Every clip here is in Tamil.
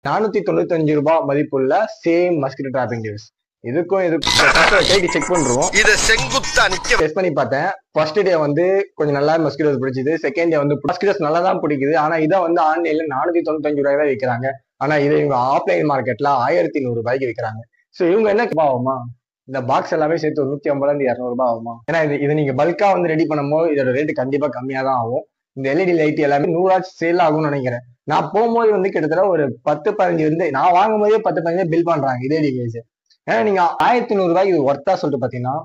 நானூத்தி தொண்ணூத்தஞ்சு ரூபாய் மதிப்புள்ள சேம் மஸ்கிட்டோ டிராப்பிங் டிவைஸ் இதுக்கும் இதுக்கும் கைக்கு செக் பண்றோம் இத செங்குத்தா நிக்க டெஸ்ட் பண்ணி பார்த்தேன் ஃபர்ஸ்ட் டே வந்து கொஞ்சம் நல்லா மஸ்கிட்டோஸ் பிடிச்சது செகண்ட் டே வந்து மஸ்கிட்டோஸ் நல்லா தான் பிடிக்குது ஆனா இதை வந்து ஆன்லைன்ல நானூத்தி தொண்ணூத்தஞ்சு ரூபாய் தான் விற்கிறாங்க ஆனா இதை இவங்க ஆஃப்லைன் மார்க்கெட்ல ஆயிரத்தி நூறு ரூபாய்க்கு விற்கிறாங்க சோ இவங்க என்ன ரூபாய் ஆகுமா இந்த பாக்ஸ் எல்லாமே சேர்த்து ஒரு நூத்தி ஐம்பதுல இருந்து இரநூறு ரூபாய் ஆகுமா ஏன்னா இது இது நீங்க பல்கா வந்து ரெடி பண்ணும்போது இதோட ரேட் கண்டிப்பா கம்மியா தான் ஆகும் இந்த எல்இடி லைட் எல்லாமே நூறாச்சு சேல் ஆகும்னு நினைக்கிறேன் நான் போகும்போது வந்து கிட்டத்தட்ட ஒரு பத்து பதினஞ்சு வந்து நான் வாங்கும் போதே பத்து பதினஞ்சு பில் பண்றாங்க இதே டிவைஸ் ஏன்னா நீங்க ஆயிரத்தி நூறு ரூபாய்க்கு இது ஒர்த்தா சொல்லிட்டு பாத்தீங்கன்னா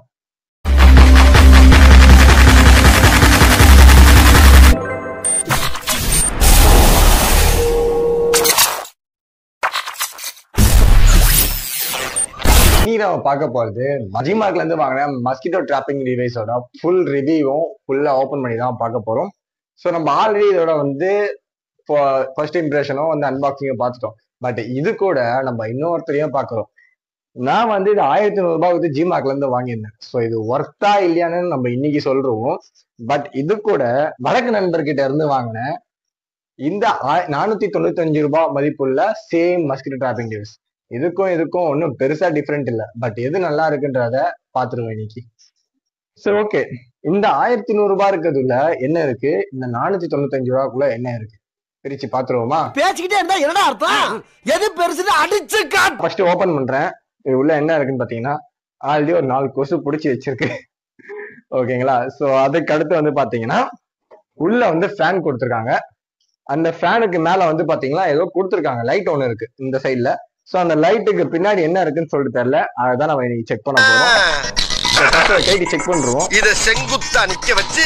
நீ நம்ம பார்க்க போறது மஜிமார்க்ல இருந்து வாங்கின மஸ்கிட்டோ டிராப்பிங் டிவைஸோட ஃபுல் ரிவ்யூவும் ஃபுல்லா ஓபன் பண்ணி தான் பார்க்க போறோம் ஸோ நம்ம ஆல்ரெடி இதோட வந்து ஃபர்ஸ்ட் இம்ப்ரெஷனும் வந்து அன்பாக்சிங்கும் பார்த்துட்டோம் பட் இது கூட நம்ம இன்னொருத்தரையும் பார்க்குறோம் நான் வந்து இது ஆயிரத்தி நூறு ரூபாய் வந்து ஜிமார்க்ல இருந்து வாங்கியிருந்தேன் ஸோ இது ஒர்த்தா இல்லையான்னு நம்ம இன்னைக்கு சொல்றோம் பட் இது கூட வடக்கு நண்பர்கிட்ட இருந்து வாங்கின இந்த நானூத்தி தொண்ணூத்தஞ்சு ரூபாய் மதிப்புள்ள சேம் மஸ்கிட்டோ டிராப்பிங் டிவைஸ் இதுக்கும் இதுக்கும் ஒன்றும் பெருசா டிஃப்ரெண்ட் இல்லை பட் எது நல்லா இருக்குன்றத பாத்துருவோம் இன்னைக்கு சரி ஓகே இந்த ஆயிரத்தி நூறு ரூபாய் இருக்கிறதுல என்ன இருக்கு இந்த நானூத்தி தொண்ணூத்தஞ்சு ரூபாய்க்குள்ள என்ன இருக்கு பிரிச்சு பாத்துருவோமா பேசிக்கிட்டே இருந்தா என்னடா அர்த்தம் எது பெருசுன்னு அடிச்சு காட்டு ஃபர்ஸ்ட் ஓபன் பண்றேன் இது உள்ள என்ன இருக்குன்னு பாத்தீங்கன்னா ஆல்ரெடி ஒரு நாலு கொசு பிடிச்சி வச்சிருக்கு ஓகேங்களா சோ அதுக்கு அடுத்து வந்து பாத்தீங்கன்னா உள்ள வந்து ஃபேன் கொடுத்துருக்காங்க அந்த ஃபேனுக்கு மேல வந்து பாத்தீங்கன்னா ஏதோ கொடுத்துருக்காங்க லைட் ஒண்ணு இருக்கு இந்த சைட்ல சோ அந்த லைட்டுக்கு பின்னாடி என்ன இருக்குன்னு சொல்லிட்டு தெரியல அதான் நம்ம இன்னைக்கு செக் பண்ண போறோம் கைக்கு செக் பண்றோம் இத செங்குத்தா நிக்க வச்சு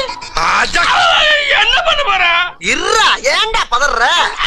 என்ன பண்ண போற இருடா ஏன்டா பதற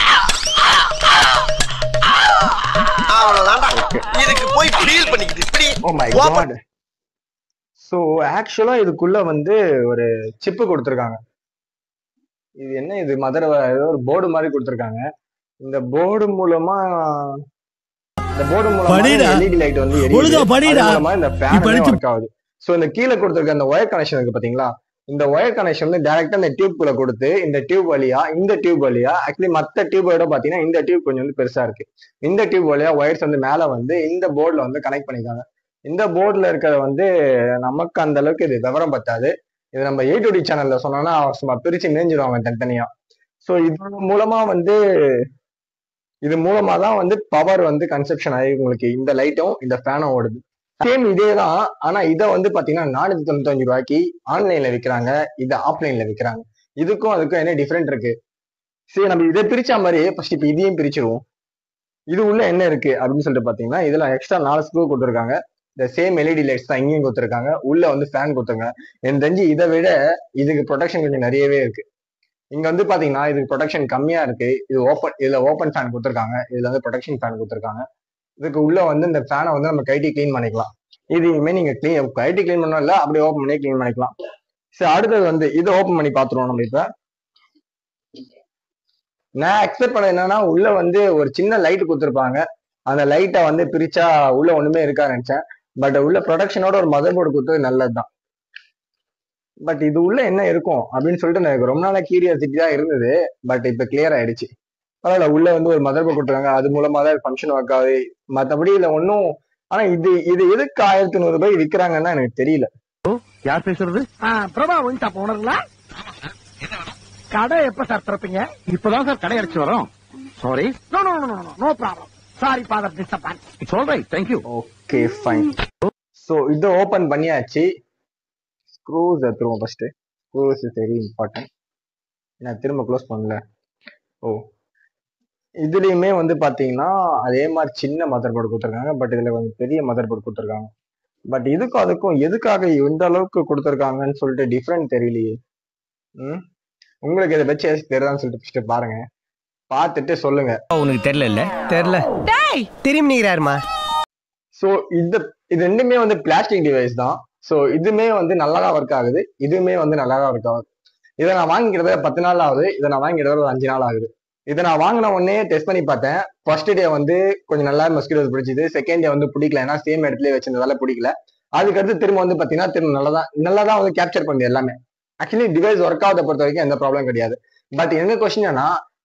அவ்வளவுதான்டா இதுக்கு போய் ஃபீல் பண்ணிக்கிட்டு இப்படி oh my Open. God so ஆக்சுவலா இதுக்குள்ள வந்து ஒரு சிப்பு கொடுத்துருக்காங்க இது என்ன இது மதர் ஏதோ ஒரு போர்டு மாதிரி கொடுத்துருக்காங்க இந்த போர்டு மூலமா இந்த போர்டு மூலமா படிடா. எல்இடி லைட் வந்து ஒழுங்கா படிடா. அது மூலமா இந்த நீ ஃபேன் படிச்சு- ஒர்க் ஆகுது சோ இந்த கீழே கொடுத்துருக்க அந்த ஒயர் கனெக்ஷன் இருக்கு பாத்தீங்களா இந்த ஒயர் கனெக்ஷன் வந்து டைரக்டா இந்த டியூப் குள்ள கொடுத்து இந்த டியூப் வழியா இந்த டியூப் வழியா ஆக்சுவலி மத்த டியூபோட பாத்தீங்கன்னா இந்த டியூப் கொஞ்சம் வந்து பெருசா இருக்கு இந்த டியூப் வழியா ஒயர்ஸ் வந்து மேல வந்து இந்த போர்டுல வந்து கனெக்ட் பண்ணிருக்காங்க இந்த போர்டுல இருக்கிறது வந்து நமக்கு அந்த அளவுக்கு இது விவரம் பத்தாது இது நம்ம ஏ டு டி சேனல்ல சொன்னோம்னா சும்மா பிரிச்சு மேஞ்சிருவாங்க தனித்தனியா ஸோ இது மூலமா வந்து இது மூலமா தான் வந்து பவர் வந்து கன்செப்ஷன் ஆகி உங்களுக்கு இந்த லைட்டும் இந்த ஃபேனும் ஓடுது சேம் இதே தான் ஆனா இதை வந்து பாத்தீங்கன்னா நானூத்தி தொண்ணூத்தஞ்சு ரூபாய்க்கு ஆன்லைன்ல விற்கிறாங்க இதை ஆஃப்லைன்ல விற்கிறாங்க இதுக்கும் அதுக்கும் என்ன டிஃபரெண்ட் இருக்கு சரி நம்ம இதை பிரிச்ச மாதிரி ஃபர்ஸ்ட் இப்போ இதையும் பிரிச்சிருவோம் இது உள்ள என்ன இருக்கு அப்படின்னு சொல்லிட்டு பாத்தீங்கன்னா இதுல எக்ஸ்ட்ரா நாலு ஸ்க்ரூ கொடுத்துருக்காங்க இந்த சேம் எல்இடி லைட்ஸ் தான் இங்கேயும் கொடுத்துருக்காங்க உள்ள வந்து ஃபேன் கொடுத்துருக்காங்க எனக்கு தெரிஞ்சு இதை விட இதுக்கு ப்ரொடெக்ஷன் கொஞ்சம் நிறையவே இருக்கு இங்க வந்து பாத்தீங்கன்னா இதுக்கு ப்ரொடெக்ஷன் கம்மியா இருக்கு இது ஓப்பன் இதுல ஓப்பன் ஃபேன் கொடுத்துருக்காங்க இதுல வந்து ப்ரொடெக்ஷன் ஃபேன் கொடுத்துருக்காங்க இதுக்கு உள்ள வந்து இந்த ஃபேனை வந்து நம்ம கைட்டி க்ளீன் பண்ணிக்கலாம் இதையுமே நீங்க க்ளீன் கைட்டி க்ளீன் பண்ணணும் இல்ல அப்படியே ஓப்பன் பண்ணி க்ளீன் பண்ணிக்கலாம் சரி அடுத்தது வந்து இதை ஓப்பன் பண்ணி பாத்துருவோம் நம்ம இப்ப நான் எக்ஸ்பெக்ட் பண்ண என்னன்னா உள்ள வந்து ஒரு சின்ன லைட் கொடுத்துருப்பாங்க அந்த லைட்டை வந்து பிரிச்சா உள்ள ஒண்ணுமே இருக்கா நினைச்சேன் பட் உள்ள ப்ரொடக்ஷனோட ஒரு மதர் போர்டு கொடுத்தது நல்லதுதான் பட் இது உள்ள என்ன இருக்கும் அப்படின்னு சொல்லிட்டு எனக்கு ரொம்ப நாளா கியூரியாசிட்டி தான் இருந்தது பட் இப்ப கிளியர் ஆயிடுச்சு பரவாயில்ல உள்ள வந்து ஒரு மதர் போர்டு கொடுத்துருக்காங்க அது மூலமா தான் ஃபங்க்ஷன் ஒர்க் ஆகுது மத்தபடி இதுல ஒன்றும் ஆனா இது இது எதுக்கு ஆயிரத்தி நூறு ரூபாய் விற்கிறாங்கன்னா எனக்கு தெரியல யார் பேசுறது பிரபா ஒயின் ஷாப் ஓனருங்களா கடை எப்ப சார் திறப்பீங்க இப்பதான் சார் கடை அடிச்சு வரோம் sorry no no no no no problem sorry father disturbance it's all right thank you okay fine so இதை ஓப்பன் பண்ணியாச்சு ஸ்க்ரூஸ் எடுத்துருவோம் first screws is very important நான் திரும்ப க்ளோஸ் பண்ணல ஓ இதுலயுமே வந்து பாத்தீங்கன்னா அதே மாதிரி சின்ன மதர் போர்டு கொடுத்துருக்காங்க பட் இதுல கொஞ்சம் பெரிய மதர் போர்டு கொடுத்துருக்காங்க பட் இதுக்கும் அதுக்கும் எதுக்காக எந்த அளவுக்கு கொடுத்துருக்காங்கன்னு சொல்லிட்டு டிஃப்ரெண்ட் தெரியலையே ம் உங்களுக்கு இதை வச்சு தெரியுதான்னு சொல்லிட்டு first பாருங்க பார்த்துட்டு சொல்லுங்க உனக்கு தெரியல இல்ல தெரியல திரும்பி நிக்கிறாருமா ஸோ இந்த இது ரெண்டுமே வந்து பிளாஸ்டிக் டிவைஸ் தான் ஸோ இதுமே வந்து நல்லா தான் ஒர்க் ஆகுது இதுவுமே வந்து நல்லா தான் ஒர்க் ஆகுது இதை நான் வாங்கிக்கிறத பத்து நாள் ஆகுது இதை நான் வாங்கிக்கிறத ஒரு அஞ்சு நாள் ஆகுது இதை நான் வாங்கின உடனே டெஸ்ட் பண்ணி பார்த்தேன் ஃபர்ஸ்ட் டே வந்து கொஞ்சம் நல்லா மஸ்கிட்டோஸ் பிடிச்சது செகண்ட் டே வந்து பிடிக்கல ஏன்னா சேம் இடத்துல வச்சிருந்ததால பிடிக்கல அதுக்கடுத்து திரும்ப வந்து பார்த்தீங்கன்னா திரும்ப நல்லா தான் நல்லா தான் வந்து கேப்சர் பண்ணுது எல்லாமே ஆக்சுவலி டிவைஸ் ஒர்க் ஆகுத பொறுத்த வரைக்கும் எந்த ப்ராப்ளம் கிடையாது பட் எங்க கொஸ்டின் என்னன்னா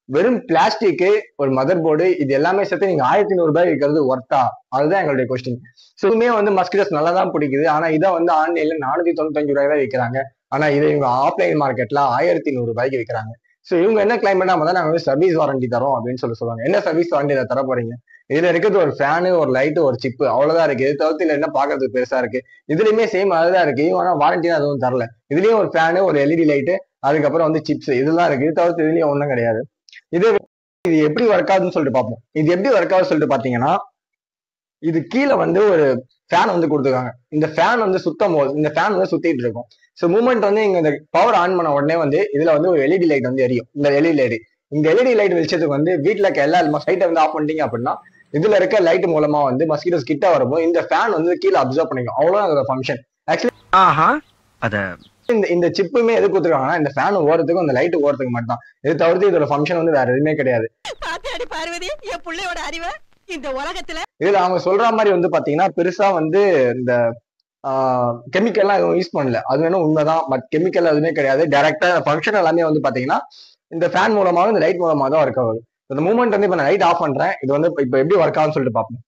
வெறும் பிளாஸ்டிக் ஒரு மதர் போர்டு இது எல்லாமே சேர்த்து நீங்க ஆயிரத்தி நூறு ரூபாய் விற்கிறது ஒர்த்தா அதுதான் எங்களுடைய கொஸ்டின் இதுவுமே வந்து மஸ்கிட்டோஸ் நல்லா தான் பிடிக்குது ஆனா இதை வந்து ஆன்லைன்ல நானூத்தி தொண்ணூத்தஞ்சு ரூபாய் தான் விற்கிறாங்க ஆனா இதை இவங்க ஆஃப்லைன் மார்க்கெட்ல ஆயிரத்தி நூறு ரூபாய்க்கு விற்கிறாங்க ஸோ இவங்க என்ன கிளைம் பண்ணாம தான் நாங்க வந்து சர்வீஸ் வாரண்டி தரோம் அப்படின்னு சொல்லி சொல்லுவாங்க என்ன சர்வீஸ் வாரண்டி இதை தர போறீங்க இதுல இருக்கிறது ஒரு ஃபேனு ஒரு லைட்டு ஒரு சிப்பு அவ்வளவுதான் இருக்கு இது தவிர்த்து இதுல என்ன பாக்குறதுக்கு பெருசா இருக்கு இதுலயுமே சேம் அதுதான் இருக்கு இவங்க ஆனா வாரண்டி அதுவும் தரல இதுலயும் ஒரு ஃபேனு ஒரு எல்இடி லைட்டு அதுக்கப்புறம் வந்து சிப்ஸ் இதெல்லாம் இருக்கு இது தவிர்த்து இதுலயும் ஒண்ணும் கிடையாது இது இது எப்படி ஒர்க் ஆகுதுன்னு சொல்லிட்டு பார்ப்போம் இது எப்படி ஒர்க் ஆகுதுன்னு சொல்லிட்டு பாத்தீங்கன்னா இது கீழே வந்து ஒரு ஃபேன் வந்து கொடுத்துருக்காங்க இந்த ஃபேன் வந்து சுத்தம் போது இந்த ஃபேன் வந்து சுத்திட்டு இருக்கும் ஸோ மூமெண்ட் வந்து இங்க இந்த பவர் ஆன் பண்ண உடனே வந்து இதுல வந்து ஒரு எல்இடி லைட் வந்து எரியும் இந்த எல்இடி லைட் இந்த எல்இடி லைட் வெளிச்சத்துக்கு வந்து வீட்டுல இருக்க எல்லா லைட்டை வந்து ஆஃப் பண்ணிட்டீங்க அப்படின்னா இதுல இருக்க லைட் மூலமா வந்து மஸ்கிட்டோஸ் கிட்ட வரும்போது இந்த ஃபேன் வந்து கீழே அப்சர்வ் பண்ணிக்கும் அவ்வளவுதான் அதோட ஃபங்க்ஷன் ஆஹா அத இந்த இந்த சிப்புமே எது கொடுத்துருக்காங்கன்னா இந்த ஃபேன் ஓடுறதுக்கும் இந்த லைட் ஓடுறதுக்கு மட்டும் தான் இது தவிர்த்து இதோட ஃபங்க்ஷன் வந்து வேற எதுவுமே கிடையாது பாத்தியாடி பார்வதி என் புள்ளையோட அறிவை இந்த உலகத்துல இதுல அவங்க சொல்ற மாதிரி வந்து பாத்தீங்கன்னா பெருசா வந்து இந்த கெமிக்கல்லாம் எதுவும் யூஸ் பண்ணல அது வேணும் உண்மைதான் பட் கெமிக்கல் எதுவுமே கிடையாது டைரக்டா ஃபங்க்ஷன் எல்லாமே வந்து பாத்தீங்கன்னா இந்த ஃபேன் மூலமாவும் இந்த லைட் மூலமா தான் ஒர்க் ஆகுது இந்த மூமெண்ட் வந்து இப்ப நான் லைட் ஆஃப் பண்றேன் இது வந்து இப்ப எப்படி ஒர்க் ஆகும்னு சொல்லிட்டு பார்ப்போம்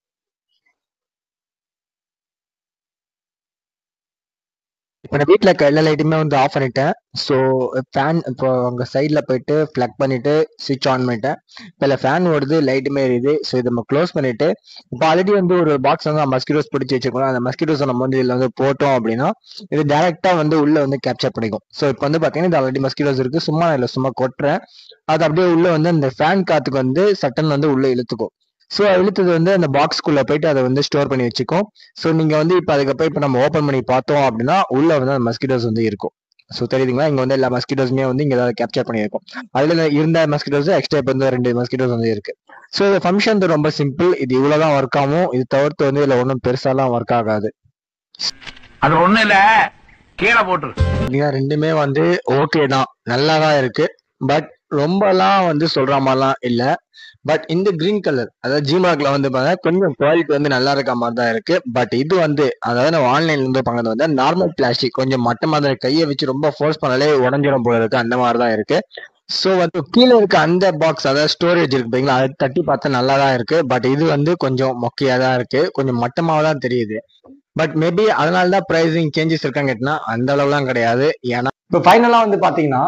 இப்போ நான் வீட்டில் இருக்க எல்லா லைட்டுமே வந்து ஆஃப் பண்ணிட்டேன் ஸோ ஃபேன் இப்போ அங்கே சைடில் போயிட்டு ப்ளக் பண்ணிட்டு சுவிட்ச் ஆன் பண்ணிட்டேன் இப்போ இல்லை ஃபேன் ஓடுது லைட்டுமே எரியுது ஸோ இதை நம்ம க்ளோஸ் பண்ணிட்டு இப்போ ஆல்ரெடி வந்து ஒரு பாக்ஸ் வந்து மஸ்கிட்டோஸ் பிடிச்சி வச்சிருக்கோம் அந்த மஸ்கிட்டோஸ் நம்ம வந்து இதில் வந்து போட்டோம் அப்படின்னா இது டேரெக்டாக வந்து உள்ள வந்து கேப்சர் பண்ணிக்கும் ஸோ இப்போ வந்து பார்த்தீங்கன்னா இது ஆல்ரெடி மஸ்கிட்டோஸ் இருக்கு சும்மா நான் இதில் சும்மா கொட்டுறேன் அது அப்படியே உள்ள வந்து அந்த ஃபேன் காத்துக்கு வந்து சட்டன் வந்து உள்ள இழுத்துக்கும் ஸோ இழுத்தது வந்து அந்த பாக்ஸ்க்குள்ள போயிட்டு அதை வந்து ஸ்டோர் பண்ணி வச்சுக்கும் ஸோ நீங்க வந்து இப்போ அதுக்கப்புறம் இப்போ நம்ம ஓப்பன் பண்ணி பார்த்தோம் அப்படின்னா உள்ள வந்து அந்த மஸ்கிட்டோஸ் வந்து இருக்கும் ஸோ தெரியுதுங்களா இங்க வந்து எல்லா மஸ்கிட்டோஸுமே வந்து இங்க ஏதாவது கேப்சர் பண்ணியிருக்கும் அதுல இருந்த மஸ்கிட்டோஸ் எக்ஸ்ட்ரா இப்போ வந்து ரெண்டு மஸ்கிட்டோஸ் வந்து இருக்கு ஸோ இந்த ஃபங்க்ஷன் வந்து ரொம்ப சிம்பிள் இது இவ்வளவுதான் ஒர்க் ஆகும் இது தவிர்த்து வந்து இதுல ஒன்றும் பெருசாலாம் ஒர்க் ஆகாது அது ஒண்ணு இல்ல கீழே போட்டுரு பாத்தீங்கன்னா ரெண்டுமே வந்து ஓகே தான் நல்லா தான் இருக்கு பட் ரொம்பலாம் வந்து சொல்ற மாதிரிலாம் இல்ல பட் இந்த கிரீன் கலர் அதாவது ஜிமார்க்ல வந்து பார்த்தா கொஞ்சம் குவாலிட்டி வந்து நல்லா இருக்க மாதிரி தான் இருக்கு பட் இது வந்து அதாவது நம்ம ஆன்லைன்ல இருந்து பண்ணது வந்து நார்மல் பிளாஸ்டிக் கொஞ்சம் மட்டமா தான் இருக்கு. கையை வச்சு ரொம்ப ஃபோர்ஸ் பண்ணாலே உடஞ்சிடும் போல இருக்கு அந்த மாதிரி தான் இருக்கு ஸோ வந்து கீழே இருக்க அந்த பாக்ஸ் அதாவது ஸ்டோரேஜ் இருக்கு பாத்தீங்களா அதை தட்டி பார்த்தா நல்லா தான் இருக்கு பட் இது வந்து கொஞ்சம் மொக்கையா தான் இருக்கு கொஞ்சம் மட்டமாக தான் தெரியுது பட் மேபி அதனால தான் ப்ரைஸிங் சேஞ்சஸ் இருக்கான்னு கேட்டினா அந்த அளவுலாம் கிடையாது ஏன்னா இப்போ ஃபைனலாக வந்து பார்த்தீங்கன்னா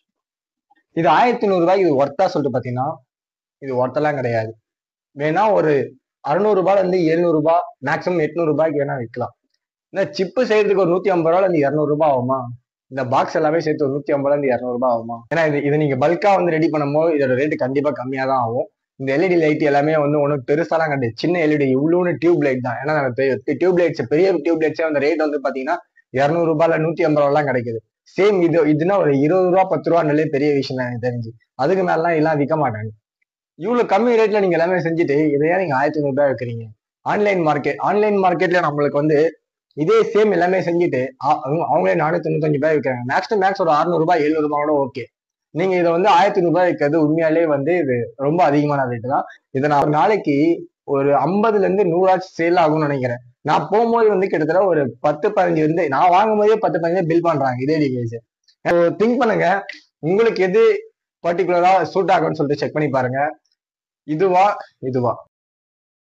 இது ஆயிரத்தி நூறு ரூபாய்க்கு இது ஒர்த்தா சொல்லிட்டு பார்த்தீங்கன்னா இது ஒர்த்தெல்லாம் கிடையாது வேணா ஒரு அறுநூறு ரூபாயில இருந்து எழுநூறு ரூபாய் மேக்ஸிமம் எட்நூறு ரூபாய்க்கு வேணா விற்கலாம் இந்த சிப்பு செய்யறதுக்கு ஒரு நூத்தி ஐம்பது ரூபாயில இருந்து இரநூறு ரூபாய் ஆகுமா இந்த பாக்ஸ் எல்லாமே சேர்த்து ஒரு நூத்தி ஐம்பதுல இருந்து இரநூறு ரூபாய் ஆகுமா ஏன்னா இது இது நீங்க பல்கா வந்து ரெடி பண்ணும்போது இதோட ரேட் கண்டிப்பா கம்மியா தான் ஆகும் இந்த எல்இடி லைட் எல்லாமே வந்து ஒன்றும் பெருசாலாம் கிடையாது சின்ன எல்இடி இவ்வளோன்னு டியூப் லைட் தான் ஏன்னா டியூப் லைட்ஸ் பெரிய டியூப் லைட்ஸே அந்த ரேட் வந்து பாத்தீங்கன்னா இரநூறு ரூபாயில நூத்தி ஐம்பது ரூபாய்லாம் கிடைக்குது சேம் இது இதுனா ஒரு இருபது ரூபா பத்து ரூபான்னாலே பெரிய விஷயம் தான் எனக்கு தெரிஞ்சு அதுக்கு மேலாம் எல்லாம் விற்க மாட்டாங்க இவ்வளவு கம்மி ரேட்ல நீங்க எல்லாமே செஞ்சுட்டு இதையா நீங்க ஆயிரத்தி ஐநூறு ரூபாய் வைக்கிறீங்க ஆன்லைன் மார்க்கெட் ஆன்லைன் மார்க்கெட்ல நம்மளுக்கு வந்து இதே சேம் எல்லாமே செஞ்சுட்டு அ- அவங்க- அவங்களே நானூத்தி தொண்ணூத்தஞ்சு ரூபாய் விற்கிறாங்க மேக்ஸ் டு மேக்ஸ் ஒரு அறுநூறு ரூபாய் எழுநூறு ரூபாய் கூட ஓகே நீங்க இதை வந்து ஆயிரத்தி ரூபாய் விற்கிறது உண்மையாலே வந்து இது ரொம்ப அதிகமான ரேட்டு தான் இதை நான் ஒரு நாளைக்கு ஒரு ஐம்பதுல இருந்து நூறாச்சு சேல் ஆகும்னு நினைக்கிறேன் நான் போகும்போது வந்து கிட்டத்தட்ட ஒரு பத்து பதினஞ்சு வந்து நான் வாங்கும் போதே பத்து பதினஞ்சு பில் பண்றாங்க இதே டிவைஸ் திங்க் பண்ணுங்க உங்களுக்கு எது பர்டிகுலரா சூட் ஆகும்னு சொல்லிட்டு செக் பண்ணி பாருங்க இதுவா இதுவா